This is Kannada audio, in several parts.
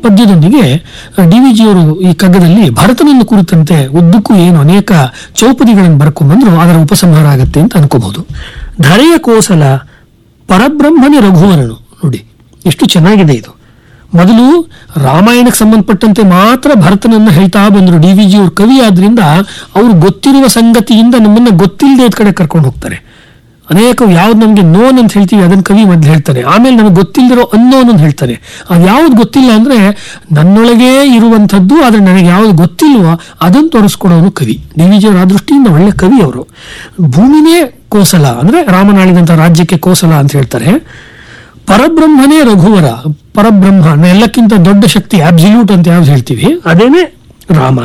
ಪದ್ಯದೊಂದಿಗೆ ಡಿ ವಿ ಜಿಯವರು ಈ ಕಗ್ಗದಲ್ಲಿ ಭರತನನ್ನು ಕುರಿತಂತೆ ಉದ್ದಕ್ಕೂ ಏನು ಅನೇಕ ಚೌಪದಿಗಳನ್ನು ಬರ್ಕೊಂಡ್ಬಂದ್ರು ಅದರ ಉಪಸಂಹಾರ ಆಗತ್ತೆ ಅಂತ ಅನ್ಕೋಬಹುದು ಧರೆಯ ಕೋಸಲ ಪರಬ್ರಹ್ಮನೇ ರಘುವರನು ನೋಡಿ ಎಷ್ಟು ಚೆನ್ನಾಗಿದೆ ಇದು ಮೊದಲು ರಾಮಾಯಣಕ್ಕೆ ಸಂಬಂಧಪಟ್ಟಂತೆ ಮಾತ್ರ ಭರತನನ್ನ ಹೇಳ್ತಾ ಬಂದ್ರು ಡಿ ವಿ ಜಿ ಅವ್ರ ಕವಿ ಆದ್ರಿಂದ ಅವ್ರು ಗೊತ್ತಿರುವ ಸಂಗತಿಯಿಂದ ನಮ್ಮನ್ನ ಗೊತ್ತಿಲ್ಲದೆ ಕಡೆ ಕರ್ಕೊಂಡು ಹೋಗ್ತಾರೆ ಅನೇಕ ಯಾವ್ದು ನಮಗೆ ನೋನ್ ಅಂತ ಹೇಳ್ತೀವಿ ಅದನ್ನ ಕವಿ ಮೊದ್ಲು ಹೇಳ್ತಾನೆ ಆಮೇಲೆ ನಮಗೆ ಗೊತ್ತಿಲ್ಲದಿರೋ ಅನ್ನೋನ್ ಅಂತ ಹೇಳ್ತಾನೆ ಅದು ಯಾವ್ದು ಗೊತ್ತಿಲ್ಲ ಅಂದ್ರೆ ನನ್ನೊಳಗೇ ಇರುವಂಥದ್ದು ಆದ್ರೆ ನನಗೆ ಯಾವ್ದು ಗೊತ್ತಿಲ್ವೋ ಅದನ್ನು ತೋರಿಸ್ಕೊಡೋನು ಕವಿ ಡಿ ವಿ ಜಿ ಅವರ ಆ ದೃಷ್ಟಿಯಿಂದ ಒಳ್ಳೆ ಕವಿ ಅವರು ಭೂಮಿನೇ ಕೋಸಲ ಅಂದ್ರೆ ರಾಮನಾಳಿದಂಥ ರಾಜ್ಯಕ್ಕೆ ಕೋಸಲ ಅಂತ ಹೇಳ್ತಾರೆ ಪರಬ್ರಹ್ಮನೇ ರಘುವರ ಪರಬ್ರಹ್ಮ ಎಲ್ಲಕ್ಕಿಂತ ದೊಡ್ಡ ಶಕ್ತಿ ಅಬ್ಸಲ್ಯೂಟ್ ಅಂತ ಯಾವ್ದು ಹೇಳ್ತೀವಿ ಅದೇನೆ ರಾಮ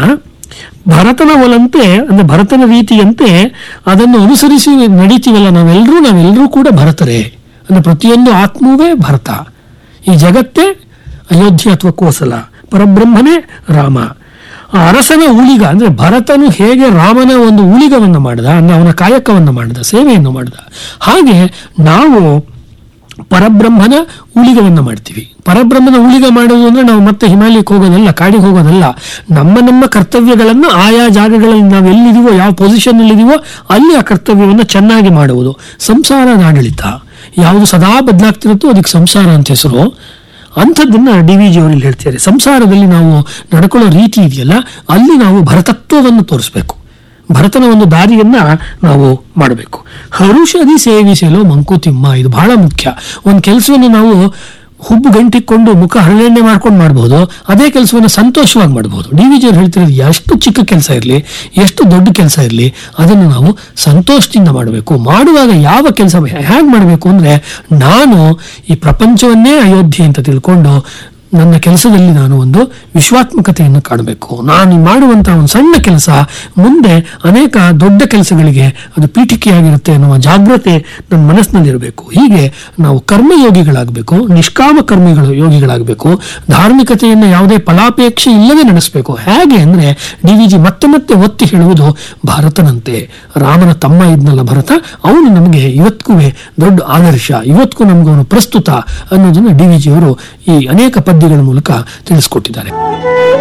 ಭರತನ ಒಲಂತೆ ಅಂದ್ರೆ ಭರತನ ರೀತಿಯಂತೆ ಅದನ್ನು ಅನುಸರಿಸಿ ನಡೀತೀವಲ್ಲ ನಾವೆಲ್ಲರೂ ನಾವೆಲ್ಲರೂ ಕೂಡ ಭರತರೇ ಅಂದ್ರೆ ಪ್ರತಿಯೊಂದು ಆತ್ಮವೇ ಭರತ ಈ ಜಗತ್ತೇ ಅಯೋಧ್ಯೆ ಅಥವಾ ಕೋಸಲ ಪರಬ್ರಹ್ಮನೇ ರಾಮ ಆ ಅರಸನ ಉಳಿಗ ಅಂದ್ರೆ ಭರತನು ಹೇಗೆ ರಾಮನ ಒಂದು ಉಳಿಗವನ್ನು ಮಾಡಿದ ಅಂದ್ರೆ ಅವನ ಕಾಯಕವನ್ನು ಮಾಡಿದ ಸೇವೆಯನ್ನು ಮಾಡಿದ ಹಾಗೆ ನಾವು ಪರಬ್ರಹ್ಮನ ಉಳಿಗವನ್ನು ಮಾಡ್ತೀವಿ ಪರಬ್ರಹ್ಮನ ಉಳಿಗ ಮಾಡೋದು ಅಂದ್ರೆ ನಾವು ಮತ್ತೆ ಹಿಮಾಲಯಕ್ಕೆ ಹೋಗೋದಲ್ಲ ಕಾಡಿಗೆ ಹೋಗೋದಲ್ಲ ನಮ್ಮ ನಮ್ಮ ಕರ್ತವ್ಯಗಳನ್ನು ಆಯಾ ಜಾಗಗಳಲ್ಲಿ ನಾವು ಎಲ್ಲಿದೀವೋ ಯಾವ ಪೊಸಿಷನ್ ಇದೀವೋ ಅಲ್ಲಿ ಆ ಕರ್ತವ್ಯವನ್ನು ಚೆನ್ನಾಗಿ ಮಾಡುವುದು ಸಂಸಾರದ ಆಡಳಿತ ಯಾವುದು ಸದಾ ಬದಲಾಗ್ತಿರುತ್ತೋ ಅದಕ್ಕೆ ಸಂಸಾರ ಅಂತ ಹೆಸರು ಅಂಥದ್ದನ್ನ ಡಿ ವಿ ಜಿ ಅವರಲ್ಲಿ ಹೇಳ್ತಾರೆ ಸಂಸಾರದಲ್ಲಿ ನಾವು ನಡ್ಕೊಳ್ಳೋ ರೀತಿ ಇದೆಯಲ್ಲ ಅಲ್ಲಿ ನಾವು ಭರತತ್ವವನ್ನು ತೋರಿಸ್ಬೇಕು ಭರತನ ಒಂದು ದಾರಿಯನ್ನ ನಾವು ಮಾಡಬೇಕು ಹರುಷದಿ ಸೇವಿಸಲು ಮಂಕುತಿಮ್ಮ ಇದು ಬಹಳ ಮುಖ್ಯ ಒಂದು ಕೆಲಸವನ್ನು ನಾವು ಹುಬ್ಬು ಗಂಟಿಕೊಂಡು ಮುಖ ಹರಳೆಣ್ಣೆ ಮಾಡ್ಕೊಂಡು ಮಾಡ್ಬೋದು ಅದೇ ಕೆಲಸವನ್ನು ಸಂತೋಷವಾಗಿ ಮಾಡ್ಬೋದು ಡಿ ವಿ ಜಿಯವ್ರು ಹೇಳ್ತಿರೋದು ಎಷ್ಟು ಚಿಕ್ಕ ಕೆಲಸ ಇರಲಿ ಎಷ್ಟು ದೊಡ್ಡ ಕೆಲಸ ಇರಲಿ ಅದನ್ನು ನಾವು ಸಂತೋಷದಿಂದ ಮಾಡಬೇಕು ಮಾಡುವಾಗ ಯಾವ ಕೆಲಸ ಹೇಗೆ ಮಾಡಬೇಕು ಅಂದರೆ ನಾನು ಈ ಪ್ರಪಂಚವನ್ನೇ ಅಯೋಧ್ಯೆ ಅಂತ ತಿಳ್ಕೊಂಡು ನನ್ನ ಕೆಲಸದಲ್ಲಿ ನಾನು ಒಂದು ವಿಶ್ವಾತ್ಮಕತೆಯನ್ನು ಕಾಣಬೇಕು ನಾನು ಮಾಡುವಂತಹ ಒಂದು ಸಣ್ಣ ಕೆಲಸ ಮುಂದೆ ಅನೇಕ ದೊಡ್ಡ ಕೆಲಸಗಳಿಗೆ ಅದು ಪೀಠಿಕೆಯಾಗಿರುತ್ತೆ ಅನ್ನುವ ಜಾಗ್ರತೆ ನನ್ನ ಮನಸ್ಸಿನಲ್ಲಿರಬೇಕು ಹೀಗೆ ನಾವು ಕರ್ಮಯೋಗಿಗಳಾಗಬೇಕು ನಿಷ್ಕಾಮ ಕರ್ಮಿಗಳು ಯೋಗಿಗಳಾಗಬೇಕು ಧಾರ್ಮಿಕತೆಯನ್ನು ಯಾವುದೇ ಫಲಾಪೇಕ್ಷೆ ಇಲ್ಲದೆ ನಡೆಸಬೇಕು ಹೇಗೆ ಅಂದರೆ ಡಿ ವಿ ಜಿ ಮತ್ತೆ ಮತ್ತೆ ಒತ್ತಿ ಹೇಳುವುದು ಭಾರತನಂತೆ ರಾಮನ ತಮ್ಮ ಇದ್ನಲ್ಲ ಭರತ ಅವನು ನಮಗೆ ಇವತ್ತಿಗೂ ದೊಡ್ಡ ಆದರ್ಶ ಇವತ್ತಿಗೂ ನಮ್ಗೆ ಅವನು ಪ್ರಸ್ತುತ ಅನ್ನೋದನ್ನು ಡಿ ವಿ ಜಿ ಅವರು ಈ ಅನೇಕ ಪದ್ಯಗಳ ಮೂಲಕ ತಿಳಿಸ್ಕೊಟ್ಟಿದ್ದಾರೆ